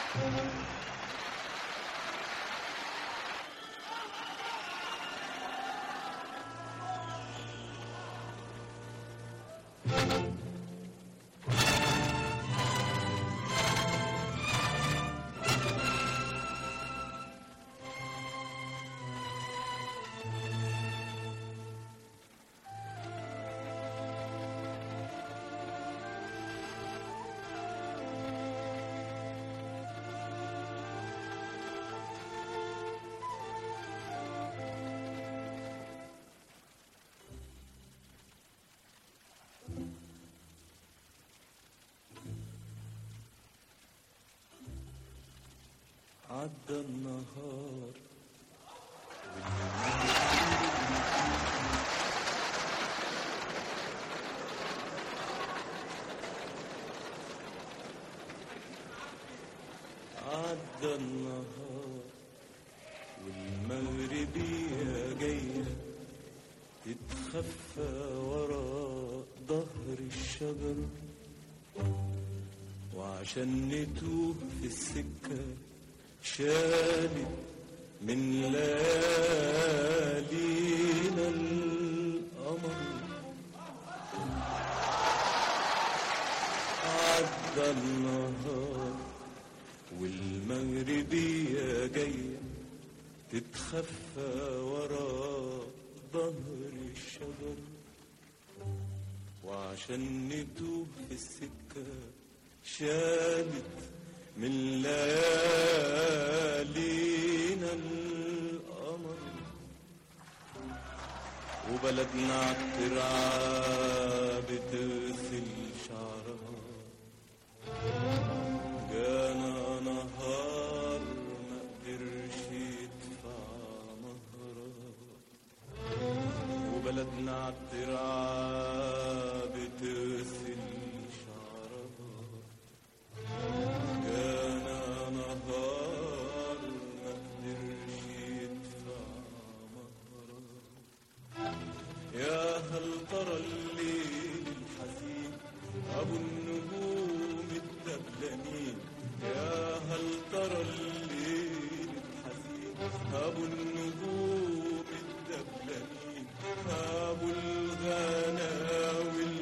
عدى النهار عدى النهار والمغربية جاية تتخفى ورا ظهر الشجر وعشان نتوه في السكة شالت من ليالينا القمر عدى النهار والمغربية جاية تتخفى ورا ظهر الشجر وعشان نتوه في السكة شالت من ليالينا القمر وبلدنا عالترعة بتغسل شعرها جانا نهار ما قدرش يدفع مهرها وبلدنا عالترعة بتغسل شعرها جانا نهار ما قدرش يدفع مهرها يا هل ترى الليل الحزين ابو النجوم الدبلانين يا هل ترى الليل الحزين ابو النجوم الدبلانين ابو الغناوي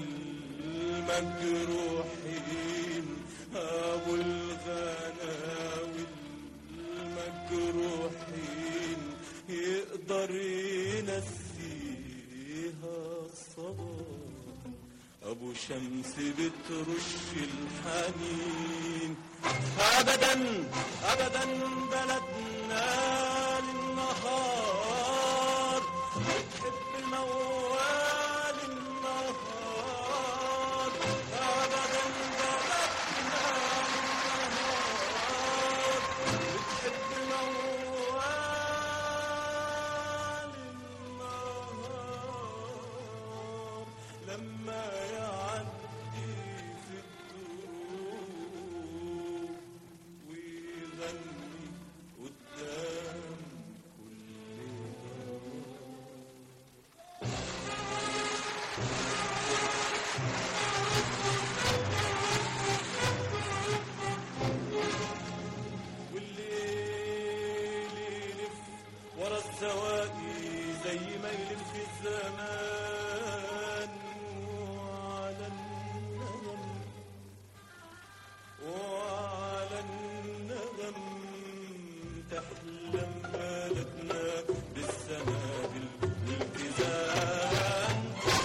المجروحين ابو الغناوي المجروحين يقدر ينسيها الصباح ابو شمس بترش الحنين ابدا ابدا بلدنا للنهار بتحب موال النهار ابدا بلدنا للنهار بتحب موال النهار لما يعدي في الدروب ويغني قدام كل دار والليل يلف ورا السواقي زي ما يلف في الزمان وعلى النغم وعلى النغم تحلم بلدنا بالسنابل والالتزام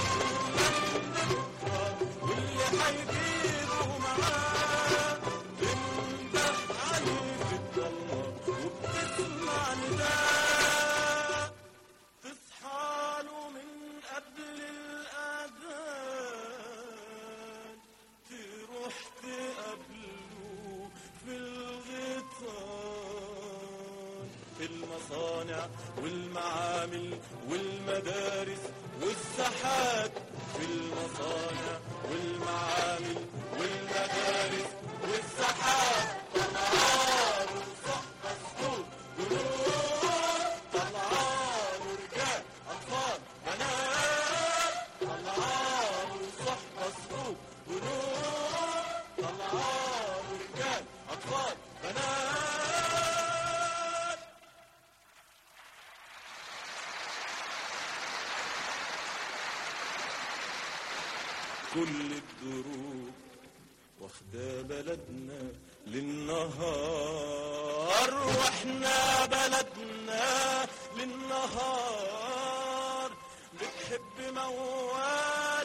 واللي حيجيبه معاه انده عليه في الضلمه وبتسمع نداء تصحى له من قبل الأذان تروح تقابله في الغيطان في المصانع والمعامل والمدارس والساحات في المصانع والمعامل والمدارس والساحات طلعان وصحبة سكوت جنود طلعان ورجال أطفال بنات طلعان وصحبة سكوت جنود طلعان ورجال أطفال بنات كل الدروب واخدة بلدنا للنهار واحنا بلدنا للنهار بتحب موال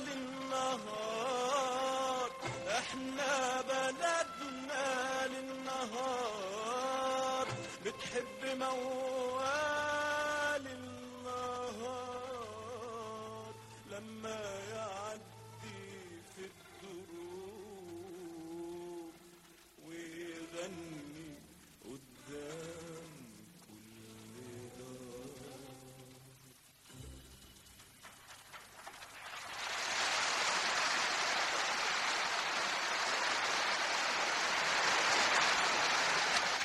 النهار احنا بلدنا للنهار بتحب موال